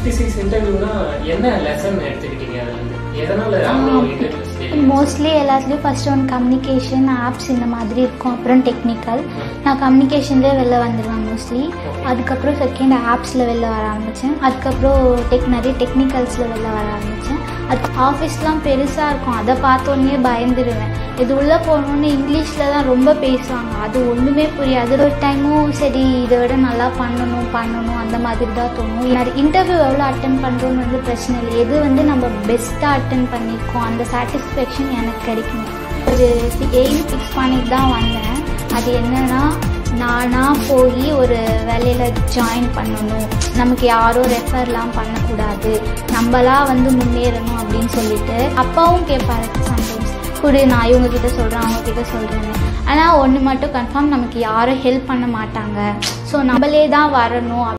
sixty six இன்டர்வியூனா என்ன lesson எடுத்துக்கிட்டீங்க அதுல இருந்து எதனால அவ்வளோ இன்டர்வியூஸ் மோஸ்ட்லி எல்லாத்துலேயும் ஃபர்ஸ்ட் ஒன் கம்யூனிகேஷன் ஆப்ஸ் இந்த மாதிரி இருக்கும் அப்புறம் டெக்னிக்கல் நான் கம்யூனிகேஷன்லேயே வெளில வந்துடுவேன் மோஸ்ட்லி அதுக்கப்புறம் செகண்ட் ஆப்ஸில் வெளில வர ஆரம்பித்தேன் அதுக்கப்புறம் டெக் நிறைய டெக்னிக்கல்ஸில் வெளில வர ஆரம்பித்தேன் அது ஆஃபீஸ்லாம் பெருசாக இருக்கும் அதை பார்த்தோன்னே பயந்துடுவேன் இது உள்ளே போகணுன்னு இங்கிலீஷில் தான் ரொம்ப பேசுவாங்க அது ஒன்றுமே புரியாது ஒரு டைமும் சரி இதை விட நல்லா பண்ணணும் பண்ணணும் அந்த மாதிரி தான் தோணும் நிறைய இன்டர்வியூ எவ்வளோ அட்டன் பண்ணுறோன்னு வந்து பிரச்சனை இல்லை எது வந்து நம்ம பெஸ்ட்டாக அட்டன் பண்ணியிருக்கோம் அந்த சாட்டிஸ்ஃபேக்ஷன் எனக்கு கிடைக்கணும் ஒரு எய்ம் ஃபிக்ஸ் பண்ணிட்டு தான் வந்தேன் அது என்னன்னா நானாக போய் ஒரு வேலையில் ஜாயின் பண்ணணும் நமக்கு யாரும் ரெஃபர்லாம் பண்ணக்கூடாது நம்மளா வந்து முன்னேறணும் அப்படின்னு சொல்லிட்டு அப்பாவும் கேட்பாரு சம்டைம்ஸ் குடு நான் இவங்க கிட்ட சொல்கிறேன் அவங்க கிட்ட சொல்கிறேன்னு ஆனால் ஒன்று மட்டும் கன்ஃபார்ம் நமக்கு யாரும் ஹெல்ப் பண்ண மாட்டாங்க ஸோ நம்மளே தான் வரணும்